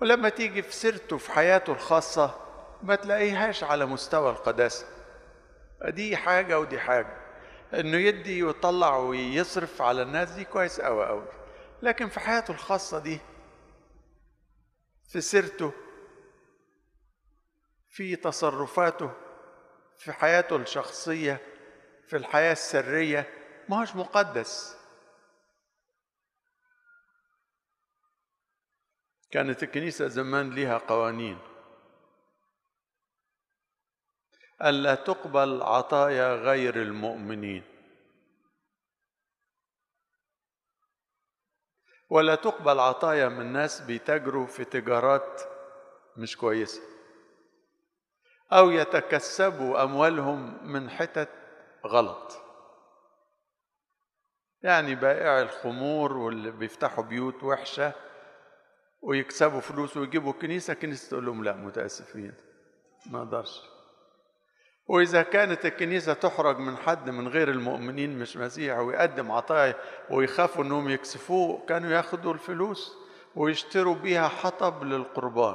ولما تيجي في سيرته في حياته الخاصة ما تلاقيهاش على مستوى القداسة دي حاجة ودي حاجة انه يدي ويطلع ويصرف على الناس دي كويس قوي قوي لكن في حياته الخاصة دي في سيرته في تصرفاته في حياته الشخصية في الحياة السرية ما هوش مقدس كانت الكنيسة زمان ليها قوانين ألا تقبل عطايا غير المؤمنين ولا تقبل عطايا من ناس بيتاجروا في تجارات مش كويسة أو يتكسبوا أموالهم من حتت غلط يعني بائع الخمور واللي بيفتحوا بيوت وحشة ويكسبوا فلوس ويجيبوا الكنيسة الكنيسة تقول لهم لا متأسفين ما أقدرش وإذا كانت الكنيسة تحرج من حد من غير المؤمنين مش مسيح ويقدم عطايا ويخافوا إنهم يكسفوه كانوا ياخدوا الفلوس ويشتروا بيها حطب للقربان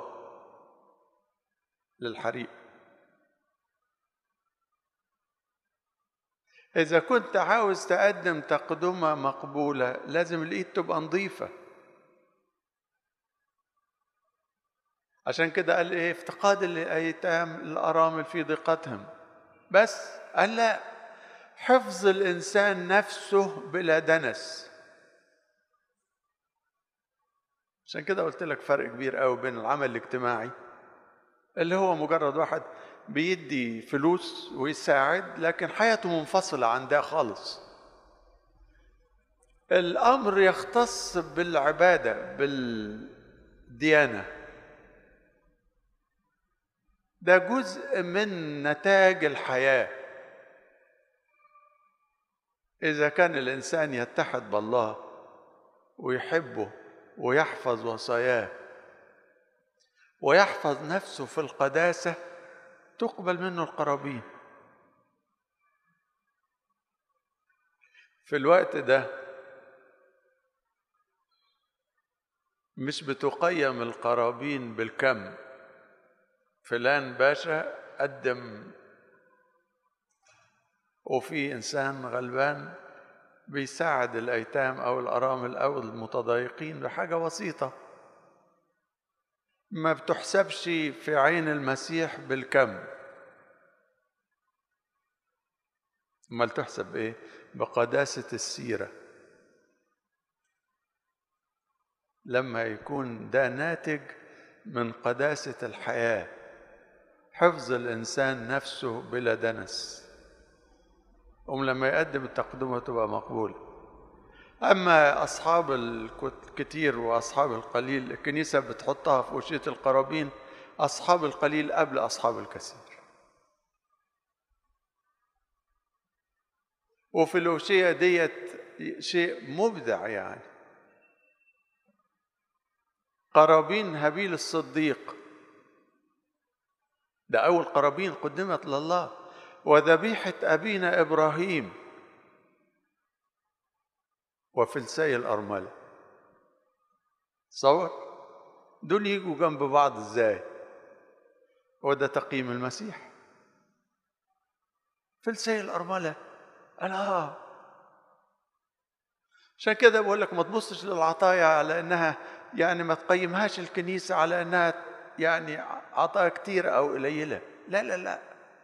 للحريق إذا كنت عاوز تقدم تقدمة مقبولة لازم الإيد تبقى نظيفة عشان كده قال إيه افتقاد الأيتام الأرامل في ضيقتهم بس قال لا حفظ الإنسان نفسه بلا دنس عشان كده قلت لك فرق كبير قوي بين العمل الاجتماعي اللي هو مجرد واحد بيدي فلوس ويساعد لكن حياته منفصلة عن ده خالص الأمر يختص بالعبادة بالديانة ده جزء من نتاج الحياة إذا كان الإنسان يتحد بالله ويحبه ويحفظ وصاياه ويحفظ نفسه في القداسة تقبل منه القرابين في الوقت ده مش بتقيم القرابين بالكم فلان باشا قدم وفي انسان غلبان بيساعد الايتام او الارامل او المتضايقين بحاجه بسيطه ما بتحسبش في عين المسيح بالكم امال تحسب ايه بقداسه السيره لما يكون ده ناتج من قداسه الحياه حفظ الإنسان نفسه بلا دنس أم لما يقدم التقدمة تبقى مقبولة أما أصحاب الكتير وأصحاب القليل الكنيسة بتحطها في وشية القرابين أصحاب القليل قبل أصحاب الكثير وفي الوشية ديت شيء مبدع يعني قرابين هابيل الصديق ده أول قرابين قدمت لله وذبيحة أبينا إبراهيم وفلسي الأرملة صور دول يجوا جنب بعض ازاي وده تقييم المسيح فلسي الأرملة قال آه عشان كده بقول لك ما تبصش للعطايا على انها يعني ما تقيمهاش الكنيسه على انها يعني عطايا كتير او قليله لا لا لا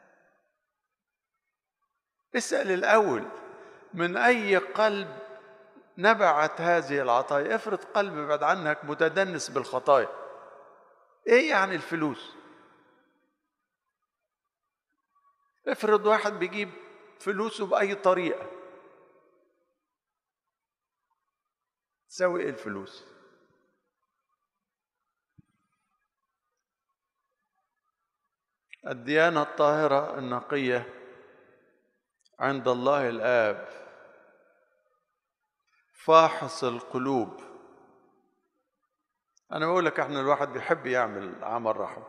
اسال الاول من اي قلب نبعت هذه العطايا افرض قلب بعد عنك متدنس بالخطايا ايه يعني الفلوس افرض واحد بيجيب فلوسه باي طريقه تساوي ايه الفلوس الديانة الطاهرة النقية عند الله الآب فاحص القلوب أنا بقول لك إحنا الواحد بيحب يعمل عمل رحمة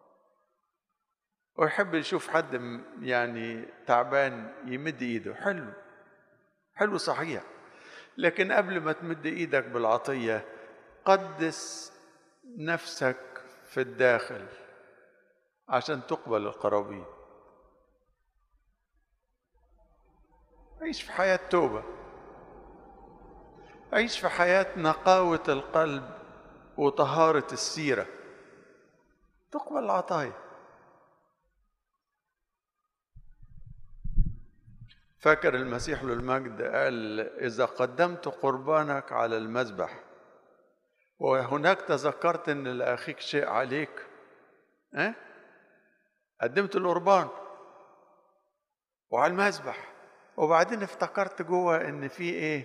ويحب يشوف حد يعني تعبان يمد إيده حلو حلو صحيح لكن قبل ما تمد إيدك بالعطية قدس نفسك في الداخل عشان تقبل القرابين عيش في حياة توبة عيش في حياة نقاوة القلب وطهارة السيرة تقبل العطايا فاكر المسيح له المجد قال إذا قدمت قربانك على المذبح وهناك تذكرت ان لاخيك شيء عليك ها قدمت القربان وعلى المذبح وبعدين افتكرت جوه ان في ايه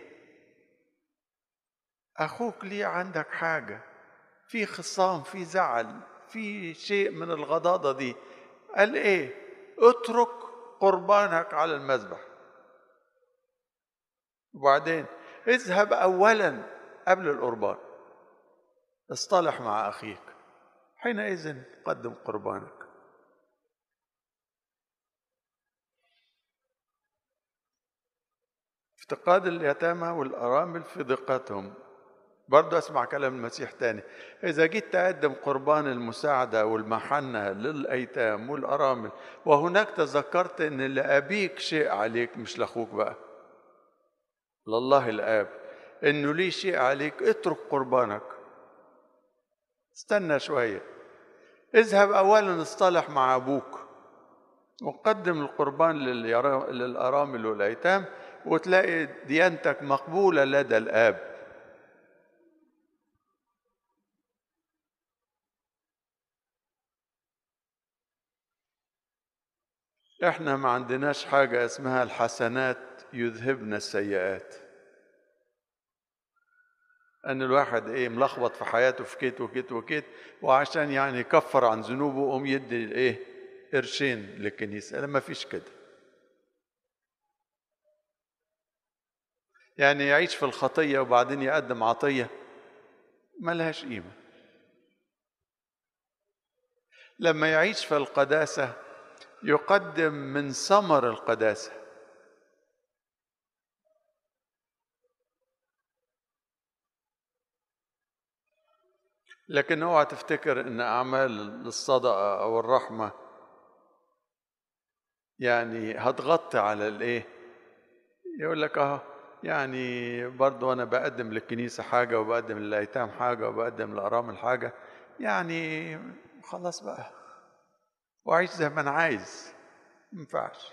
اخوك ليه عندك حاجه في خصام في زعل في شيء من الغضاضه دي قال ايه اترك قربانك على المذبح وبعدين اذهب اولا قبل القربان اصطلح مع اخيك حينئذ قدم قربانك افتقاد اليتامى والارامل في دقتهم برضه اسمع كلام المسيح تاني اذا جيت تقدم قربان المساعده والمحنه للايتام والارامل وهناك تذكرت ان لابيك شيء عليك مش لاخوك بقى لله الاب انه ليه شيء عليك اترك قربانك استنى شويه اذهب اولا اصطلح مع ابوك وقدم القربان للارامل والايتام وتلاقي ديانتك مقبوله لدى الاب احنا ما عندناش حاجه اسمها الحسنات يذهبن السيئات ان الواحد ايه ملخبط في حياته في كيت وكيت وكيت وعشان يعني يكفر عن ذنوبه قوم يدي ايه قرشين للكنيسه لا ما فيش كده يعني يعيش في الخطيه وبعدين يقدم عطيه ملهاش قيمه لما يعيش في القداسه يقدم من ثمر القداسه لكن اوعى تفتكر ان اعمال الصدقه او الرحمه يعني هتغطي على الايه يقول لك اه يعني برضو انا بقدم للكنيسه حاجه وبقدم للايتام حاجه وبقدم للارامل حاجه يعني خلاص بقى واعيش زي ما انا عايز ما ينفعش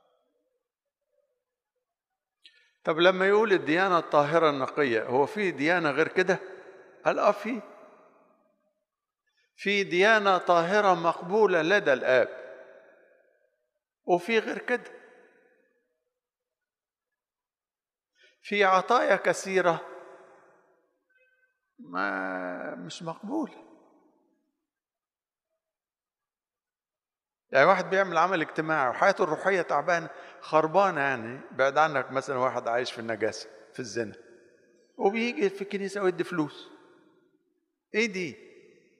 طب لما يقول الديانه الطاهره النقيه هو في ديانه غير كده قال اه في في ديانة طاهرة مقبولة لدى الآب وفي غير كده في عطايا كثيرة ما مش مقبولة يعني واحد بيعمل عمل اجتماعي وحياته الروحية تعبانة خربانة يعني بعد عنك مثلا واحد عايش في النجاسة في الزنا وبيجي في الكنيسة ويدي فلوس ايه دي؟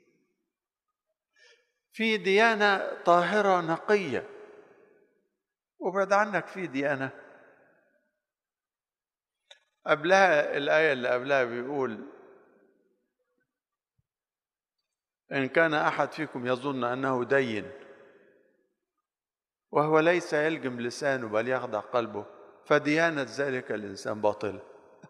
في ديانة طاهرة نقية وبعد عنك في ديانة قبلها الآية اللي قبلها بيقول إن كان أحد فيكم يظن أنه دين وهو ليس يلجم لسانه بل يخضع قلبه فديانة ذلك الإنسان باطلة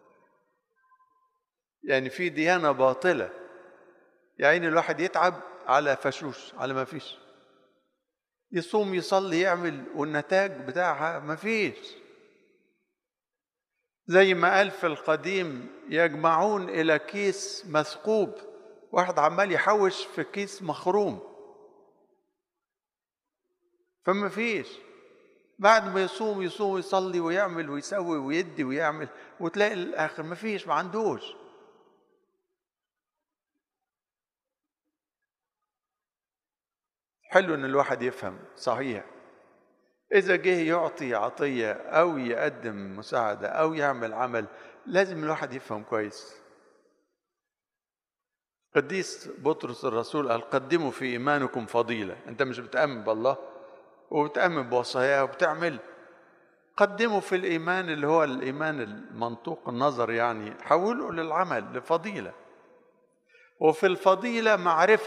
يعني في ديانة باطلة يعني الواحد يتعب على فشوش على ما فيش يصوم يصلي يعمل والنتاج بتاعها ما فيش زي ما قال في القديم يجمعون إلى كيس مثقوب واحد عمال يحوش في كيس مخروم فما فيش بعد ما يصوم يصوم ويصلي ويعمل ويسوي ويدي ويعمل وتلاقي الاخر ما فيش ما عندوش حلو ان الواحد يفهم صحيح اذا جه يعطي عطيه او يقدم مساعده او يعمل عمل لازم الواحد يفهم كويس قديس بطرس الرسول قال قدموا في ايمانكم فضيله انت مش بتامن بالله وبتامن بوصاياه وبتعمل قدموا في الايمان اللي هو الايمان المنطوق النظر يعني حولوا للعمل لفضيله وفي الفضيلة معرفة